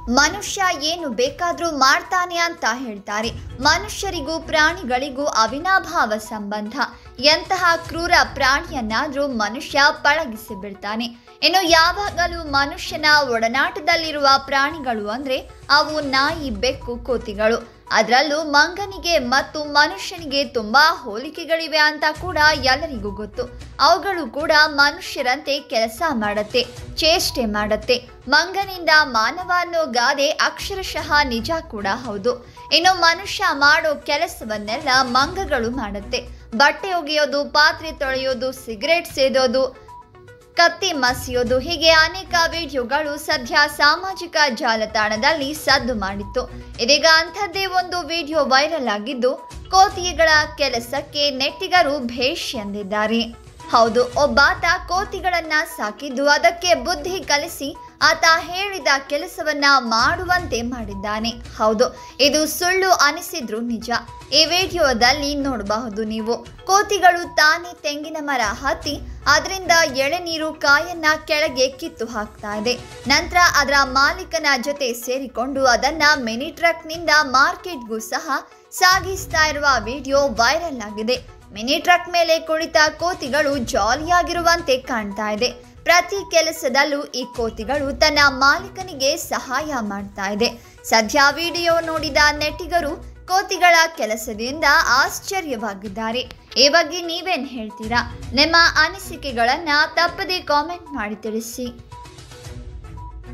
ಮನುಷ್ಯ ಏನು ಬೇಕಾದ್ರೂ ಮಾಡ್ತಾನೆ ಅಂತ ಹೇಳ್ತಾರೆ ಮನುಷ್ಯರಿಗೂ ಪ್ರಾಣಿಗಳಿಗೂ ಅವಿನಾಭಾವ ಸಂಬಂಧ ಎಂತಹ ಕ್ರೂರ ಪ್ರಾಣಿಯನ್ನಾದ್ರೂ ಮನುಷ್ಯ ಪಳಗಿಸಿ ಬಿಡ್ತಾನೆ ಇನ್ನು ಯಾವಾಗಲೂ ಮನುಷ್ಯನ ಒಡನಾಟದಲ್ಲಿರುವ ಪ್ರಾಣಿಗಳು ಅಂದ್ರೆ ಅವು ನಾಯಿ ಬೆಕ್ಕು ಕೋತಿಗಳು ಅದರಲ್ಲೂ ಮಂಗನಿಗೆ ಮತ್ತು ಮನುಷ್ಯನಿಗೆ ತುಂಬಾ ಹೋಲಿಕೆಗಳಿವೆ ಅಂತ ಕೂಡ ಎಲ್ಲರಿಗೂ ಗೊತ್ತು ಅವುಗಳು ಕೂಡ ಮನುಷ್ಯರಂತೆ ಕೆಲಸ ಮಾಡತ್ತೆ ಚೇಷ್ಟೆ ಮಾಡತ್ತೆ ಮಂಗನಿಂದ ಮಾನವ ಅನ್ನೋ ಗಾದೆ ಅಕ್ಷರಶಃ ನಿಜ ಕೂಡ ಹೌದು ಇನ್ನು ಮನುಷ್ಯ ಮಾಡೋ ಕೆಲಸವನ್ನೆಲ್ಲ ಮಂಗಗಳು ಮಾಡುತ್ತೆ ಬಟ್ಟೆ ಒಗೆಯೋದು ಪಾತ್ರೆ ತೊಳೆಯೋದು ಸಿಗರೇಟ್ ಸೇದೋದು ಕತ್ತಿ ಮಸಿಯೋದು ಹೀಗೆ ಅನೇಕ ವಿಡಿಯೋಗಳು ಸದ್ಯ ಸಾಮಾಜಿಕ ಜಾಲತಾಣದಲ್ಲಿ ಸದ್ದು ಮಾಡಿತ್ತು ಇದೀಗ ಅಂಥದ್ದೇ ಒಂದು ವಿಡಿಯೋ ವೈರಲ್ ಆಗಿದ್ದು ಕೋತಿಗಳ ಕೆಲಸಕ್ಕೆ ನೆಟ್ಟಿಗರು ಭೇಷ್ ಎಂದಿದ್ದಾರೆ ಹೌದು ಒಬ್ಬಾತ ಕೋತಿಗಳನ್ನ ಸಾಕಿದ್ದು ಅದಕ್ಕೆ ಬುದ್ಧಿ ಕಲಿಸಿ ಆತ ಹೇಳಿದ ಕೆಲಸವನ್ನ ಮಾಡುವಂತೆ ಮಾಡಿದ್ದಾನೆ ಹೌದು ಇದು ಸುಳ್ಳು ಅನಿಸಿದ್ರು ನಿಜ ಈ ವಿಡಿಯೋದಲ್ಲಿ ನೋಡಬಹುದು ನೀವು ಕೋತಿಗಳು ತಾನೇ ತೆಂಗಿನ ಮರ ಹತ್ತಿ ಅದರಿಂದ ಎಳೆನೀರು ಕಾಯನ್ನ ಕೆಳಗೆ ಕಿತ್ತು ಹಾಕ್ತಾ ಇದೆ ನಂತರ ಅದರ ಮಾಲೀಕನ ಜೊತೆ ಸೇರಿಕೊಂಡು ಅದನ್ನ ಮಿನಿ ಟ್ರಕ್ನಿಂದ ಮಾರ್ಕೆಟ್ಗೂ ಸಹ ಸಾಗಿಸ್ತಾ ಇರುವ ವಿಡಿಯೋ ವೈರಲ್ ಆಗಿದೆ ಮಿನಿ ಟ್ರಕ್ ಮೇಲೆ ಕುಳಿತ ಕೋತಿಗಳು ಜಾಲಿಯಾಗಿರುವಂತೆ ಕಾಣ್ತಾ ಇದೆ ಪ್ರತಿ ಕೆಲಸದಲ್ಲೂ ಈ ಕೋತಿಗಳು ತನ್ನ ಮಾಲೀಕನಿಗೆ ಸಹಾಯ ಮಾಡ್ತಾ ಇದೆ ಸದ್ಯ ವಿಡಿಯೋ ನೋಡಿದ ನೆಟ್ಟಿಗರು ಕೋತಿಗಳ ಕೆಲಸದಿಂದ ಆಶ್ಚರ್ಯವಾಗಿದ್ದಾರೆ ಈ ಬಗ್ಗೆ ನೀವೇನ್ ಹೇಳ್ತೀರಾ ನಿಮ್ಮ ಅನಿಸಿಕೆಗಳನ್ನ ತಪ್ಪದೇ ಕಾಮೆಂಟ್ ಮಾಡಿ ತಿಳಿಸಿ